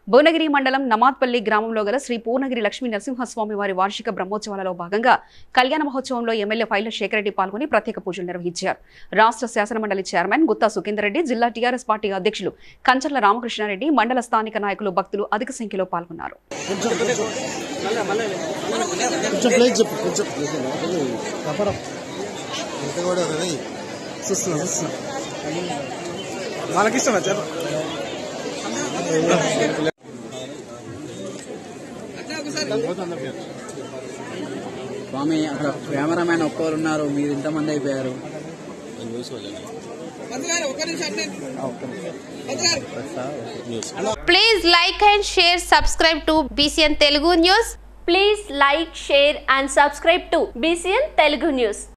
భువనగిరి మండలం నమాత్పల్లి గ్రామంలో గల శ్రీ పూర్ణగిరి లక్ష్మీ నరసింహస్వామి వారి వార్షిక బ్రహ్మోత్సవాలలో భాగంగా కళ్యాణ మహోత్సవంలో ఎమ్మెల్యే ఫైళ్ల శేఖర్ రెడ్డి పాల్గొని ప్రత్యేక పూజలు నిర్వహించారు రాష్ట్ర శాసనమండలి చైర్మన్ గుత్తా సుఖేందర్ రెడ్డి జిల్లా టీఆర్ఎస్ పార్టీ అధ్యక్షులు కంచర్ల రామకృష్ణారెడ్డి మండల స్థానిక నాయకులు భక్తులు అధిక సంఖ్యలో పాల్గొన్నారు కొంచెం ప్లేస్ చెప్పు కొంచెం కపడం ఎంత కూడా రెడీ చూస్తున్నా చూస్తున్నా వాళ్ళకి ఇష్టం చెప్ప స్వామి అక్కడ కెమెరామ్యాన్ ఒక్కరు ఉన్నారు మీరు ఇంతమంది అయిపోయారు Please like and share, subscribe to BCN Telugu News. Please like, share and subscribe to BCN Telugu News.